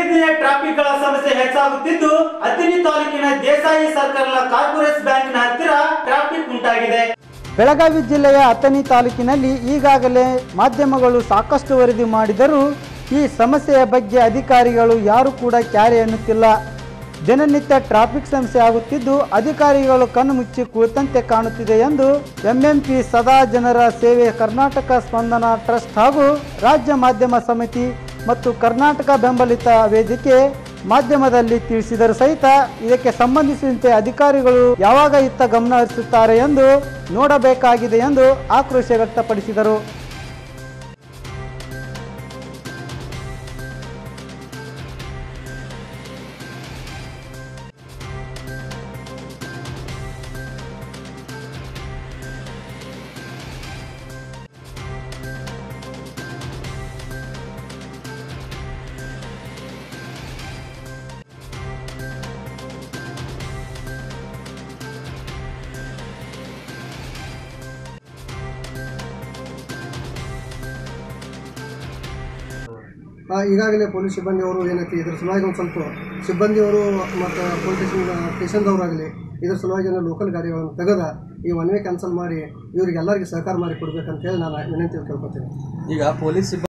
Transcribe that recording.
ದಿನೇ ಟ್ರಾಫಿಕ್ ಗಳ ಸಮಸ್ಯೆ ಹೆಚ್ಚಾಗುತ್ತಿದ್ದು ಅತ್ತಿನಿ ತಾಲೂಕಿನ ದೇಸಾಯಿ ಸರ್ಕಲ್ನ ಕಾರ್ಪೊರೇಟ್ ಬ್ಯಾಂಕ್ನ ಹತ್ತಿರ ಟ್ರಾಫಿಕ್ ಉಂಟಾಗಿದೆ ಬೆಳಗಾವಿ ಜಿಲ್ಲೆಯ ಅಥಣಿ ತಾಲೂಕಿನಲ್ಲಿ ಈಗಾಗಲೇ ಮಾಧ್ಯಮಗಳು ಸಾಕಷ್ಟು ವರದಿ ಮಾಡಿದರೂ ಈ ಸಮಸ್ಯೆಯ ಬಗ್ಗೆ ಅಧಿಕಾರಿಗಳು ಯಾರು ಕೂಡ ಕ್ಯಾರೆ ಎನ್ನುತ್ತಿಲ್ಲ ದಿನನಿತ್ಯ ಟ್ರಾಫಿಕ್ ಸಮಸ್ಯೆ ಆಗುತ್ತಿದ್ದು ಅಧಿಕಾರಿಗಳು ಕಣ್ಣು ಮುಚ್ಚಿ ಕುಳಿತಂತೆ ಕಾಣುತ್ತಿದೆ ಎಂದು ಎಂಎಂಪಿ ಸದಾ ಜನರ ಸೇವೆ ಕರ್ನಾಟಕ ಸ್ಪಂದನ ಟ್ರಸ್ಟ್ ಹಾಗೂ ರಾಜ್ಯ ಮಾಧ್ಯಮ ಸಮಿತಿ ಮತ್ತು ಕರ್ನಾಟಕ ಬೆಂಬಲಿತ ವೇದಿಕೆ ಮಾಧ್ಯಮದಲ್ಲಿ ತಿಳಿಸಿದರು ಸಹಿತ ಇದಕ್ಕೆ ಸಂಬಂಧಿಸಿದಂತೆ ಅಧಿಕಾರಿಗಳು ಯಾವಾಗ ಇತ್ತ ಗಮನ ಹರಿಸುತ್ತಾರೆ ಎಂದು ನೋಡಬೇಕಾಗಿದೆ ಎಂದು ಆಕ್ರೋಶ ವ್ಯಕ್ತಪಡಿಸಿದರು ಆ, ಈಗಾಗಲೇ ಪೊಲೀಸ್ ಸಿಬ್ಬಂದಿಯವರು ಏನೈತಿ ಇದ್ರ ಸಲುವಾಗಿ ಒಂದು ಸ್ವಲ್ಪ ಸಿಬ್ಬಂದಿಯವರು ಮತ್ತು ಪೊಲೀಸ್ ಸ್ಟೇಷನ್ ಸ್ಟೇಷನ್ದವರಾಗಲಿ ಇದ್ರ ಸಲುವಾಗಿ ಲೋಕಲ್ ಗಾಡಿಗಳನ್ನು ತೆಗೆದ ಈ ಒನ್ ವೇ ಕ್ಯಾನ್ಸಲ್ ಮಾಡಿ ಇವರಿಗೆ ಎಲ್ಲರಿಗೆ ಸಹಕಾರ ಮಾಡಿ ಕೊಡ್ಬೇಕಂತ ಹೇಳಿ ನಾನು ವಿನಂತಿ ಕೇಳ್ಕೊತೀನಿ ಈಗ ಪೊಲೀಸ್